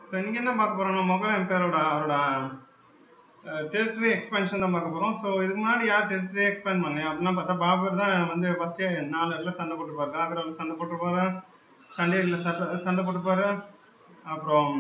so இன்னைக்கு என்ன பார்க்க போறோம்னா மொகல் எம்பையரோட அவரோட டெரிட்டரி எக்ஸ்பென்ஷன் தான் பார்க்க போறோம் ஸோ இதுக்கு முன்னாடி யார் டெரிட்டரி எக்ஸ்பேண்ட் பண்ணேன் அப்படின்னா பார்த்தா பாபர் தான் வந்து ஃபர்ஸ்டே நாலு இடத்துல சண்டை போட்டுருப்பாரு காக்ராவில் சண்டை போட்டிருப்பாரு சண்டேரியில் சண்டை சண்டை போட்டுப்பாரு அப்புறம்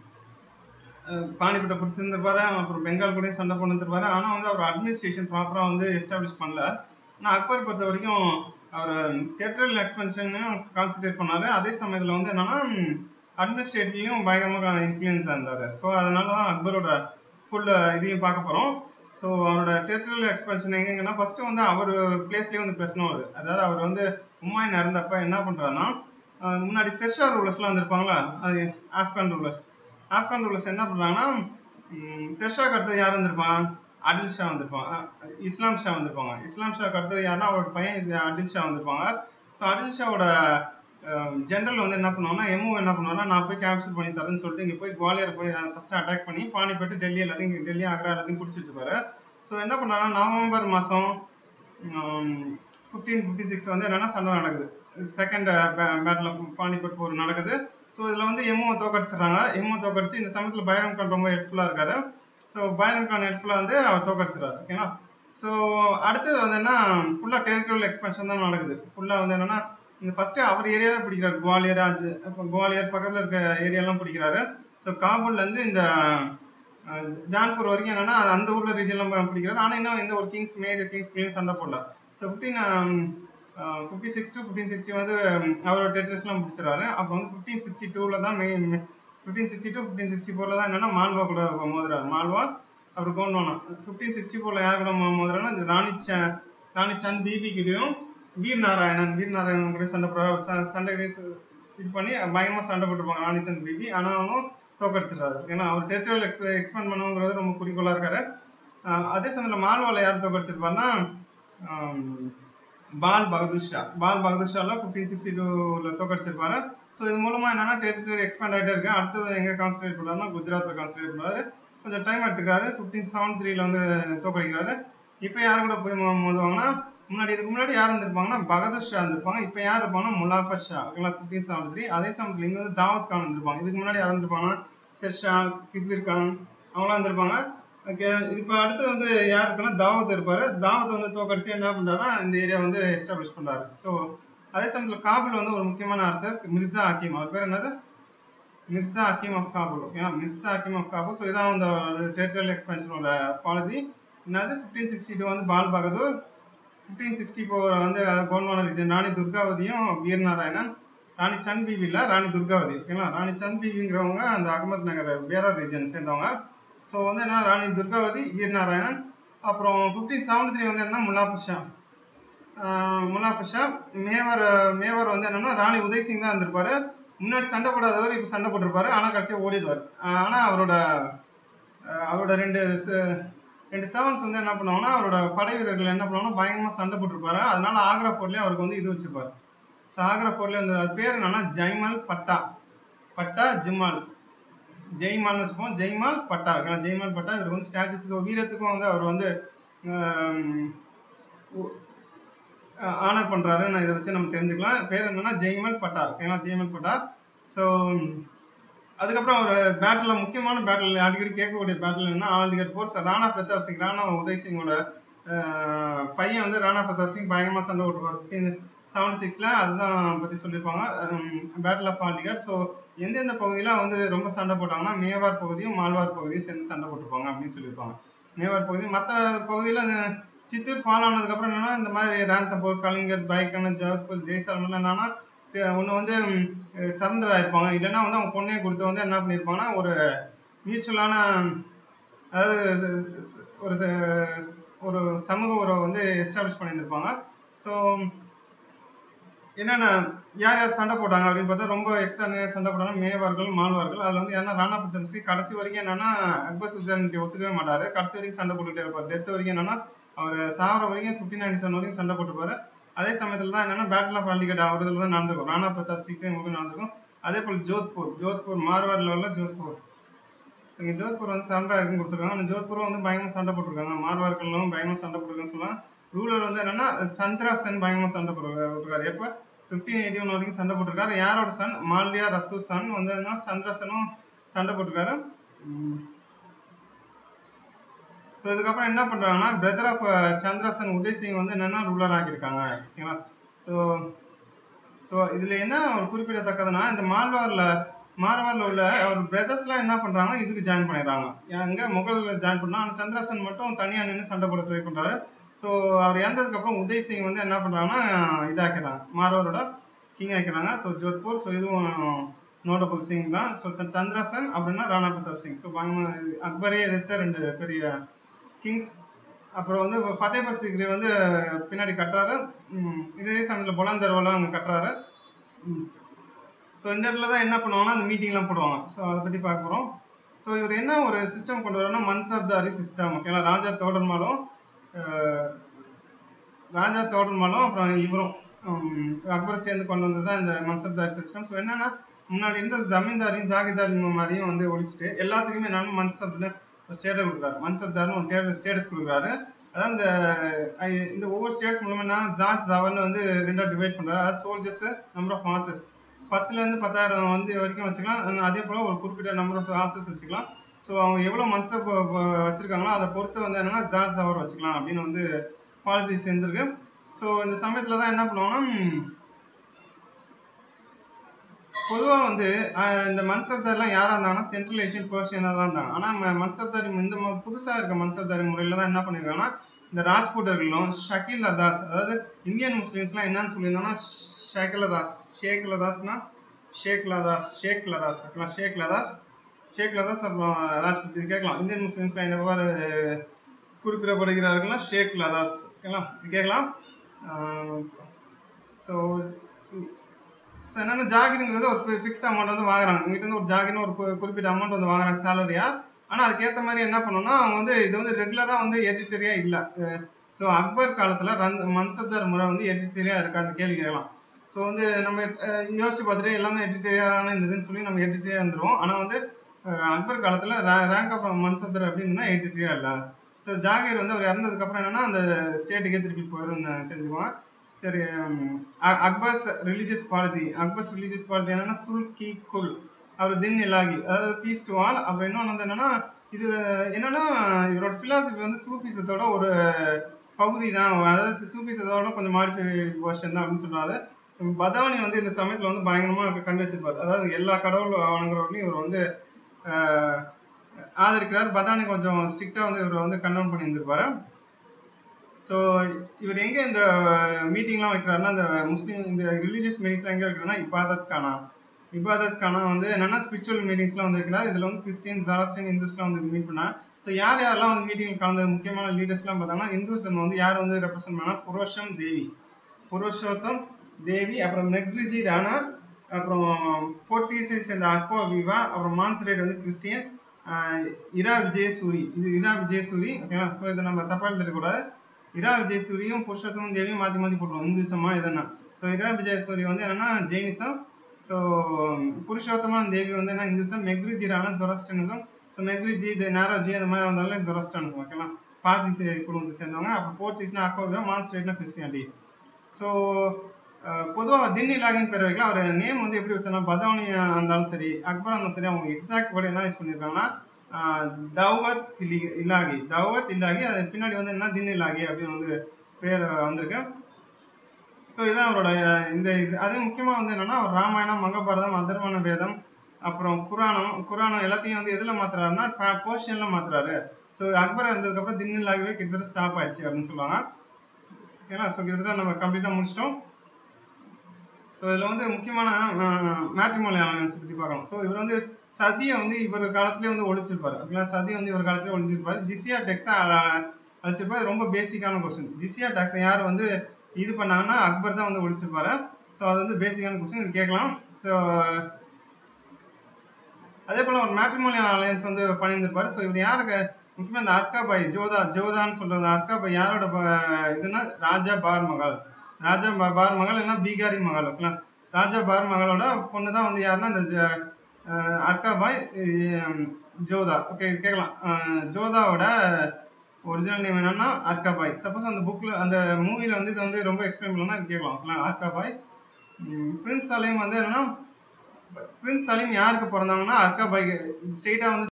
பானிபட்டை பிடிச்சிருந்திருப்பாரு அப்புறம் பெங்கால் கூட சண்டை போட்டுருப்பாரு ஆனால் வந்து அவர் அட்மினிஸ்ட்ரேஷன் ப்ராப்பராக வந்து எஸ்டாப்ளிஷ் பண்ணல ஆனால் அக்பர் பொறுத்த வரைக்கும் அவர் டெரிட்டரியல் எக்ஸ்பென்ஷனையும் கான்சன்ட்ரேட் பண்ணாரு அதே சமயத்தில் வந்து என்னன்னா அட்மினிஸ்ட்ரேட்டிவ்லையும் பயங்கரமாக இன்ஃப்ளூயன்ஸ் இருந்தார் ஸோ அதனால தான் அக்பரோட ஃபுல் இதையும் பார்க்க போகிறோம் ஸோ அவரோட டெரிட்டரியல் எக்ஸ்பென்ஷன் எங்கெங்கன்னா ஃபர்ஸ்ட் வந்து அவர் பிளேஸ்லேயே வந்து பிரச்சனை வருது அதாவது அவர் வந்து உமாயின் இறந்தப்ப என்ன பண்ணுறாருன்னா முன்னாடி செர்ஷா ரூலர்ஸ்லாம் வந்திருப்பாங்களா அது ஆப்கான் ரூலர்ஸ் ஆப்கான் ரூலர்ஸ் என்ன பண்ணுறாங்கன்னா செர்ஷாக்கு அடுத்தது யார் வந்திருப்பான் அடில் ஷா வந்திருப்பாங்க இஸ்லாம் ஷா வந்திருப்பாங்க இஸ்லாம் ஷாக்கு அடுத்தது யாருன்னா அவரோட பையன் அடில் ஷா வந்திருப்பாங்க ஸோ அடில் ஷாவோட ஜென்ரல் வந்து என்ன பண்ணுவாங்கன்னா எம்ஓ என்ன பண்ணுவாங்கன்னா நான் போய் கேப்சர் பண்ணி தரேன்னு சொல்லிட்டு இங்கே போய் குவாலியர் போய் ஃபர்ஸ்ட் அட்டாக் பண்ணி பானிபட்டு டெல்லி எல்லாத்தையும் இங்கே டெல்லி ஆக்ரா எல்லாத்தையும் பிடிச்சி வச்சுப்பாரு ஸோ என்ன பண்ணாங்கன்னா நவம்பர் மாதம் ஃபிஃப்டீன் ஃபிஃப்டி சிக்ஸ் வந்து என்னன்னா சண்டை நடக்குது செகண்ட் பேட்டில் பானிபட் போர் நடக்குது ஸோ இதில் வந்து எம்ஓ தோக்கடிச்சிடுறாங்க எம்ஓ தோக்கடிச்சு இந்த சமயத்தில் பைரம் கான் ரொம்ப ஹெல்ப்ஃபுல்லாக இருக்காரு ஸோ பைரம் கான் ஹெல்ப்ஃபுல்லாக வந்து அவர் தோக்கடிச்சிடுறாரு ஓகேங்களா ஸோ அடுத்தது வந்து என்ன ஃபுல்லாக டெரிட்டரியல் எக்ஸ்பென்ஷன் தான் நடக்குது ஃபுல்லாக வந்து என்னன்னா இந்த ஃபர்ஸ்ட் அவர் ஏரியாவே பிடிக்கிறாரு குவாலியர் அஜ் இப்போ குவாலியர் பக்கத்தில் இருக்க ஏரியாலாம் பிடிக்கிறாரு ஸோ காபூல்லேருந்து இந்த ஜான்பூர் வரைக்கும் என்னன்னா அந்த ஊர்ல ரீஜன்லாம் பிடிக்கிறாரு ஆனால் இன்னும் எந்த ஒரு கிங்ஸ் மேஜர் கிங்ஸ்லையும் சண்டை போடல so fifteen fifty six to fifteen sixty வந்து அவரோட டெரிட்டரிஸ்லாம் பிடிச்சிடறாரு அப்புறம் வந்து ஃபிஃப்டீன் சிக்ஸ்டி டூவில் தான் main fifteen sixty two fifteen sixty ஃபோரில் தான் என்னன்னா மால்வா கூட மோதுறாரு மால்வா அப்புறம் கோண்டோனா ஃபிஃப்டீன் சிக்ஸ்டி ஃபோரில் யார் கூட மோதுறாருன்னா இந்த ராணி ச ராணி சந்த் பிபி கிட்டையும் வீர் நாராயணன் வீர் நாராயணன் கூட சண்டை போடுறாரு சண்டை இது பண்ணி பயங்கரமாக சண்டை போட்டுருப்பாங்க ராணிச்சந்த் பிபி ஆனால் அவனும் தோக்கடிச்சிடுறாரு ஏன்னா அவர் டெரிட்டரியல் எக்ஸ் எக்ஸ்பேண்ட் பண்ணுங்கிறது ரொம்ப குறிக்கோளாக இருக்காரு அதே சமயத்தில் மால்வாவில் யார் தோக்கடிச்சிருப்பாருன்னா பால் பகதூர் ஷா பால் பகதூர் ஷாவில் ஃபிஃப்டீன் சிக்ஸ்டி டூவில் தோக்கடிச்சிருப்பாரு ஸோ இது மூலமாக என்னன்னா டெரிட்டரி எக்ஸ்பேண்ட் ஆகிட்டே இருக்கு அடுத்தது எங்கே கான்சன்ட்ரேட் பண்ணுறாருன்னா குஜராத்தில் கான்சன்ட்ரேட் பண்ணுறாரு கொஞ்சம் டைம் எடுத்துக்கிறாரு ஃபிஃப்டீன் செவன் த்ரீல வந்து தோக்கடிக்கிறாரு இப்போ யார் கூட போய் மோதுவாங்கன்னா முன்னாடி இதுக்கு முன்னாடி யார் இருந்திருப்பாங்கன்னா பகதூர் ஷா இருந்திருப்பாங்க இப்போ யார் இருப்பாங்கன்னா முலாஃபா ஷா ஓகேங்களா ஃபிஃப்டீன் செவன் த்ரீ அதே சமயத்தில் இங்கே வந்து தாவத் கான் இருந்திருப்பாங்க இதுக்கு முன்னாடி யார் இருந்திருப்பாங்கன்னா ஷெர்ஷா கிசிர் கான் அவங்களாம் இருந்திருப்பாங்க ஓகே இப்போ அடுத்து வந்து யார் இருக்குன்னா தாவத் இருப்பாரு தாவத் வந்து தோக்கடிச்சு என்ன பண்றாருன்னா இந்த ஏரியா வந்து எஸ்டாப்ளிஷ் பண்றாரு ஸோ அதே சமயத்தில் காபுல் வந்து ஒரு முக்கியமான அரசர் மிர்சா ஹக்கீம் அவர் பேர் என்னது மிர்சா ஹக்கீம் ஆஃப் காபுல் ஓகேங்களா மிர்சா ஹக்கீம் ஆஃப் காபுல் ஸோ இதான் அந்த டெரிட்டரியல் எக்ஸ்பென்ஷனோட பாலிசி என்னது ஃபிஃப்டீன் சிக்ஸ்டி டூ வந்து Bal Bahadur fifteen sixty four வந்து கோல்வான ரீஜன் ராணி துர்காவதியும் வீர் நாராயணன் ராணி சந்த் பிவி இல்லை ராணி துர்காவதி ஓகேங்களா ராணி சந்த் பிவிங்கிறவங்க அந்த அகமத் நகர் பேரா ரீஜன் சேர்ந்தவங்க ஸோ வந்து என்ன ராணி துர்காவதி வீர் நாராயணன் அப்புறம் ஃபிஃப்டீன் செவன்டி த்ரீ வந்து என்ன முலாஃபு ஷா முலாஃபு ஷா மேவர் மேவர் வந்து என்னன்னா ராணி உதய் சிங் தான் இருந்திருப்பாரு முன்னாடி சண்டை போடாதவர் இப்போ சண்டை போட்டிருப்பாரு ஆனால் கடைசியாக ஓடிடுவார் ஆனால் அவரோட அவரோட ரெண்டு ரெண்டு செவன்ஸ் வந்து என்ன பண்ணுவாங்கன்னா அவரோட படை வீரர்கள் என்ன பண்ணுவாங்கன்னா பயங்கரமாக சண்டை போட்டிருப்பாரு அதனால ஆக்ரா ஃபோர்ட்லேயே அவருக்கு வந்து இது வச்சிருப்பாரு ஸோ ஆக்ரா ஃபோர்ட்லேயே வந்து அது பேர் என்னன்னா ஜெய்மல் பட்டா பட்டா ஜிமால் ஜெய்மால்னு வச்சுப்போம் ஜெய்மால் பட்டா ஜெய்மால் பட்டா இவருக்கு வந்து ஸ்டாச்சுஸ் வீரத்துக்கும் வந்து அவர் வந்து ஆனர் பண்றாரு நான் இதை வச்சு நம்ம தெரிஞ்சுக்கலாம் பேர் என்னன்னா ஜெய்மல் பட்டா ஓகேங்களா ஜெய்மல் பட்டா ஸோ அதுக்கப்புறம் ஒரு பேட்டில் முக்கியமான பேட்டில் அடிக்கடி கேட்கக்கூடிய பேட்டில் என்ன ஆல்டிகட் ஃபோர்ஸ் ராணா பிரதாப் சிங் ராணா உதய் சிங்கோட பையன் வந்து ராணா பிரதாப் சிங் பயங்கரமாக சண்டை போட்டுருப்பாரு செவன்டி சிக்ஸில் அதுதான் பற்றி சொல்லியிருப்பாங்க பேட்டில் ஆஃப் ஆல்டிகட் ஸோ எந்தெந்த பகுதியில் வந்து ரொம்ப சண்டை போட்டாங்கன்னா மேவார் பகுதியும் மால்வார் பகுதியும் சேர்ந்து சண்டை போட்டிருப்பாங்க அப்படின்னு சொல்லியிருப்பாங்க மேவார் பகுதி மற்ற பகுதியில் சித்தூர் ஃபால் ஆனதுக்கப்புறம் என்னன்னா இந்த மாதிரி ராந்தபூர் கலிங்கர் பைக்கன் ஜவத்பூர் ஜெய்சால்மர் என்னன்னா ஒன்று வந்து சரண்டர் ஆயிருப்பாங்க இல்லைன்னா வந்து அவங்க பொண்ணையை கொடுத்து வந்து என்ன பண்ணியிருப்பாங்கன்னா ஒரு மியூச்சுவலான அதாவது ஒரு ஒரு சமூக உறவை வந்து எஸ்டாப்ளிஷ் பண்ணியிருப்பாங்க ஸோ என்னென்ன யார் யார் சண்டை போட்டாங்க அப்படின்னு பார்த்தா ரொம்ப எக்ஸ்ட்ரா நிறைய சண்டை போட்டாங்க மேவார்கள் மால்வார்கள் அதில் வந்து ஏன்னா ராணா பிரதாப் கடைசி வரைக்கும் என்னன்னா அக்பர் சுல்தானுக்கு ஒத்துக்கவே மாட்டாரு கடைசி வரைக்கும் சண்டை போட்டுக்கிட்டே இருப்பார் டெத் வரைக்கும் என்னன்னா அவர் சாவர வரைக்கும் ஃபிஃப்டீன் நைன்டி செவன் வரைக்கும் சண்டை போட்டுப்பாரு அதே சமயத்தில் தான் என்னன்னா பேட்டில் ஆஃப் ஆல்டிகட் அவரதுல தான் நடந்திருக்கும் ராணா பிரதாப் சிங்க்கு இவங்க நடந்திருக்கும் அதே போல் ஜோத்பூர் ஜோத்பூர் மார்வார் லெவலில் ஜோத்பூர் இங்கே ஜோத்பூர் வந்து சண்டை இருக்குன்னு கொடுத்துருக்காங்க அந்த ஜோத்பூரும் வந்து பயங்கரமாக சண்டை போட்டிருக்காங்க மார்வார்களும் பயங்கரமாக சண்டை போட்டிருக்கான்னு சொல்லலாம் ரூலர் வந்து என்னன்னா சந்திரா சென் பயங்கரமாக சண்டை போட்டிருக்காரு எப்போ ஃபிஃப்டீன் எயிட்டி ஒன் வரைக்கும் சண்டை போட்டிருக்காரு யாரோட சன் மால்வியா ரத்து சன் வந்து என்ன சந்திரசனும் சண்டை போட்டிருக்காரு ஸோ இதுக்கப்புறம் என்ன பண்றாங்கன்னா பிரதர் ஆஃப் சந்திரசன் உதய் சிங் வந்து என்னன்னா ரூலர் ஆக்கியிருக்காங்க ஓகேங்களா ஸோ ஸோ இதுல என்ன ஒரு குறிப்பிடத்தக்கதுன்னா இந்த மால்வார்ல மார்வார்ல உள்ள அவர் பிரதர்ஸ்லாம் என்ன பண்றாங்க இதுக்கு ஜாயின் பண்ணிடுறாங்க எங்க முகல்ல ஜாயின் பண்ணா ஆனால் சந்திரசன் மட்டும் தனியா நின்று சண்டை போட ட்ரை பண்றாரு ஸோ அவர் இறந்ததுக்கு அப்புறம் உதய் சிங் வந்து என்ன பண்றாங்கன்னா இதாக்கிறாங்க மார்வாரோட கிங் ஆக்கிறாங்க ஸோ ஜோத்பூர் ஸோ இதுவும் நோட்டபுள் திங் தான் ஸோ சந்திரசன் அப்படின்னா ராணா பிரதாப் சிங் ஸோ அக்பரே எதிர்த்த ரெண்டு பெரிய கிங்ஸ் அப்புறம் வந்து ஃபத்தேபர் சிக்ரி வந்து பின்னாடி கட்டுறாரு ம், இதே சமயத்தில் பொலாந்தர்வெல்லாம் அங்கே கட்டுறாரு ஸோ இந்த இடத்துல தான் என்ன பண்ணுவாங்கன்னா அந்த மீட்டிங்லாம் போடுவாங்க ஸோ அதை பற்றி பார்க்க போகிறோம் ஸோ இவர் என்ன ஒரு சிஸ்டம் கொண்டு வரோம்னா மன்சப்தாரி சிஸ்டம் ஓகேங்களா ராஜா தோடர்மாலும் அஹ், ராஜா தோடர்மாலும் அப்புறம் இவரும் ஹம், அக்பர் சேர்ந்து கொண்டு வந்தது தான் இந்த மன்சப்தாரி சிஸ்டம் ஸோ என்னன்னா முன்னாடி இருந்த ஜமீன்தாரியும் ஜாகிதாரி மாதிரியும் வந்து ஒழிச்சிட்டு எல்லாத்துக்குமே என்னன்னா மன்சப்னு ஒரு ஸ்டேட்டஸ் கொடுக்குறாரு மன்சப்தார்னு ஒரு ஸ்டேட்டஸ் கொடுக்குறாரு அதான் இந்த ஐ- இந்த ஒவ்வொரு ஸ்டேட்ஸ் மூலமா என்ன ஜாட் ஜவர்னு வந்து ரெண்டா டிவைட் பண்றாரு அதாவது சோல்ஜர்ஸ் நம்பர் ஆஃப் ஹார்சஸ் பத்துல இருந்து பத்தாயிரம் வந்து வரைக்கும் வச்சுக்கலாம் அஹ் அதே போல ஒரு குறிப்பிட்ட நம்பர் ஆஃப் ஹார்சஸ் வச்சுக்கலாம் ஸோ அவங்க எவ்வளவு மன்சப் வச்சிருக்காங்களோ அதை பொறுத்து வந்து என்னன்னா ஜாட் ஜவர் வச்சுக்கலாம் அப்படின்னு வந்து பாலிசி சேர்ந்துருக்கு ஸோ இந்த சமயத்துல தான் என்ன பண்ணுவாங்கன்னா ம், பொதுவா வந்து அஹ், இந்த மன்சப்தார்லாம் யாரா இருந்தாங்கன்னா சென்ட்ரல் ஏஷியன் பர்ஷியனா தான் இருந்தாங்க ஆனா ம- மன்சப்தாரி இந்த ம- புதுசா இருக்க மன்சப்தாரி முறையில தான் என்ன பண்ணிருக்காங்கன்னா இந்த ராஜ்பூட்டர்களும் ஷக்கீல் லதாஸ் அதாவது இந்தியன் முஸ்லிம்ஸ்லாம் என்னன்னு சொல்லியிருந்தாங்கன்னா ஷேக் லதாஸ் ஷேக் லதாஸ்னா ஷேக் லதாஸ் ஷேக் லதாஸ் இருக்கலாம் ஷேக் லதாஸ் ஷேக் லதாஸ் அப்புறம் ராஜ்பூட் இது கேட்கலாம் இந்தியன் முஸ்லிம்ஸ்லாம் எவ்வாறு குறிப்பிடப்படுகிறார்கள்னா ஷேக் லதாஸ் ஓகேங்களா இது கேட்கலாம் ஸோ ஸோ என்னன்னா ஜாகிருங்கிறது ஒரு ஃபிக்ஸ்ட் அமௌண்ட் வந்து வாங்குறாங்க இங்கிட்ட இருந்து ஒரு ஜாகிர்னு ஒரு கு- குறிப்பிட்ட அமௌண்ட் வந்து வாங்குறாங்க சேலரியா ஆனா அதுக்கேற்ற மாதிரி என்ன பண்ணணும்னா அவங்க வந்து இது வந்து ரெகுலரா வந்து எடிட்டரியா இல்ல ஸோ அக்பர் காலத்துல ரன் மன்சப்தார் முறை வந்து எடிட்டரியா இருக்கா அந்த கேள்வி கேட்கலாம் ஸோ வந்து நம்ம அஹ், யோசிச்சு பார்த்துட்டு எல்லாமே எடிட்டரியா தானே இருந்ததுன்னு சொல்லி நம்ம எடிட்டரியா வந்துருவோம் ஆனா வந்து அஹ், அக்பர் காலத்துல ரேங்க் ஆஃப் மன்சப்தார் அப்படின்னா எடிட்டரியா இல்ல ஸோ ஜாகிர் வந்து அவர் இறந்ததுக்கு அப்புறம் என்னன்னா அந்த ஸ்டேட்டுக்கே திருப்பி போயிடும்னு தெரிஞ்சுக்குவோம் சரி ஹம், அ- Akbar's religious policy Akbar's religious policy என்னன்னா சுல் கி குல் அவர் தின் இலாகி அதாவது பீஸ் டு ஆல் அப்புறம் இன்னொன்று வந்து என்னன்னா இது என்னன்னா இவரோட பிலாசபி வந்து சூஃபிசத்தோட ஒரு பகுதி தான் அதாவது சூஃபிசத்தோட கொஞ்சம் மாடிஃபை வெர்ஷன் தான் அப்படின்னு சொல்றாரு பதானி வந்து இந்த சமயத்துல வந்து பயங்கரமா கண்டு வச்சிருப்பாரு அதாவது எல்லா கடவுள் வணங்குறவர்களையும் இவர் வந்து ஆஹ், ஆதரிக்கிறார் பதானி கொஞ்சம் ஸ்ட்ரிக்டா வந்து இவர் வந்து கண்டனம் பண்ணியிருந்திருப்பாரு ஸோ இவர் எங்க இந்த மீட்டிங்லாம் வைக்கிறாருன்னா இந்த முஸ்லீம் இந்த ரிலீஜியஸ் மீட்டிங்ஸ்லாம் எங்க வைக்கிறாருன்னா இபாதத் கானா இபாதத் கானா வந்து என்னன்னா ஸ்பிரிச்சுவல் மீட்டிங்ஸ்லாம் வந்து வைக்கிறார் இதுல வந்து கிறிஸ்டியன் ஜாரஸ்டியன் இந்துஸ்லாம் வந்து மீட் பண்ணா ஸோ யார் யாரெல்லாம் வந்து மீட்டிங் கலந்த முக்கியமான லீடர்ஸ்லாம் பார்த்தாங்கன்னா இந்துசம் வந்து யார் வந்து ரெப்ரசென்ட் பண்ணா புரோஷம் தேவி புருஷோத்தம் தேவி அப்புறம் நெக்ரிஜி ராணா அப்புறம் போர்ச்சுகீஸை சேர்ந்த அக்வா விவா அப்புறம் மான்சரேட் வந்து கிறிஸ்டியன் ஆஹ் இரா விஜயசூரி இது இரா விஜயசூரி ஓகேவா ஸோ இதை நம்ம தப்பா எழுதிடக்கூடாது இரா விஜயசூரியும் புருஷோத்தமும் தேவியும் மாத்தி மாத்தி போட்டுருவோம் இந்துசமா எதனா ஸோ இரா விஜயசூரி வந்து என்னன்னா ஜெயினிசம் ஸோ புருஷோத்தமன் தேவி வந்து என்ன இந்துசம் மெக்ரிஜி ராணா ஜொரஸ்டனிசம் ஸோ மெக்ரிஜி இது நேரோஜி அந்த மாதிரி வந்தாலும் ஜொரஸ்டனிசம் ஓகேவா பாசி குடும்பத்தை சேர்ந்தவங்க அப்புறம் போர்ச்சுகீஸ்னா அக்கோவியா மான்ஸ்ட்ரேட்னா கிறிஸ்டியானிட்டி ஸோ பொதுவாக தின் இலாகின்னு பேர் வைக்கலாம் அவர் நேம் வந்து எப்படி வச்சோன்னா பதானியா இருந்தாலும் சரி அக்பர் இருந்தாலும் சரி அவங்க எக்ஸாக்ட் வேர்டு என்ன யூஸ் பண்ணியிருக்காங்கன்னா ஆஹ் தௌவத் இலி- இலாகி தௌவத் இலாகி அது பின்னாடி வந்து என்ன தின் இலாகி அப்படின்னு வந்து பேர் வந்திருக்கு ஸோ இதான் அவரோட இந்த இது அது முக்கியமாக வந்து என்னன்னா அவர் ராமாயணம் மகாபாரதம் அதர்வண வேதம் அப்புறம் குரானம் குரானம் எல்லாத்தையும் வந்து எதில் மாத்துறாருன்னா போர்ஷன்ல மாத்துறாரு ஸோ அக்பர் இருந்ததுக்கு அப்புறம் தின் இலாகவே கிட்டத்தட்ட ஸ்டாப் ஆயிடுச்சு அப்படின்னு சொல்லுவாங்க ஓகேங்களா ஸோ கிட்டத்தட்ட நம்ம கம்ப்ளீட்டாக முடிச்சிட்டோம் ஸோ இதில் வந்து முக்கியமான மேட்ரிமோனி அலையன்ஸ் பற்றி பார்க்கலாம் ஸோ இவர் வந்து சதியை வந்து இவர் காலத்திலே வந்து ஒழிச்சிருப்பாரு ஓகேங்களா சதி வந்து இவர் காலத்திலே ஒழிச்சிருப்பாரு ஜிசியா டெக்ஸா அழிச்சிருப்பாரு இது ரொம்ப பேசிக்கான கொஸ்டின் ஜிசியா டெக்ஸை யார் வந்து இது பண்ணாங்கன்னா அக்பர் தான் வந்து ஒழிச்சிருப்பாரு ஸோ அது வந்து பேசிக்கான கொஸ்டின் இது கேட்கலாம் ஸோ அதே போல ஒரு மேட்ரிமோனியல் அலையன்ஸ் வந்து பண்ணியிருந்திருப்பாரு ஸோ இவர் யாருக்கு முக்கியமா இந்த அர்காபாய் ஜோதா ஜோதான்னு சொல்ற அந்த அர்காபாய் யாரோட ப- இதுன்னா ராஜா பார் மகள் ராஜா பா- பார் மகள் இல்லைன்னா பீகாரி மகள் ஓகேங்களா ராஜா பார் மகளோட பொண்ணு தான் வந்து யாருன்னா இந்த ஜ- அஹ் அர்காபாய் அஹ் ஜோதா ஓகே கேட்கலாம் அஹ் ஜோதாவோட ஒரிஜினல் நேம் என்னன்னா அர்காபாய் சப்போஸ் அந்த புக்ல அந்த மூவில வந்து இது வந்து ரொம்ப எக்ஸ்பிளைன் பண்ணலாம் இது கேட்கலாம் ஓகேங்களா அர்காபாய் பிரின்ஸ் சலேம் வந்து என்னன்னா பிரின்ஸ் சலீம் யாருக்கு பிறந்தாங்கன்னா அர்கா பை ஸ்ட்ரெயிட்டா வந்து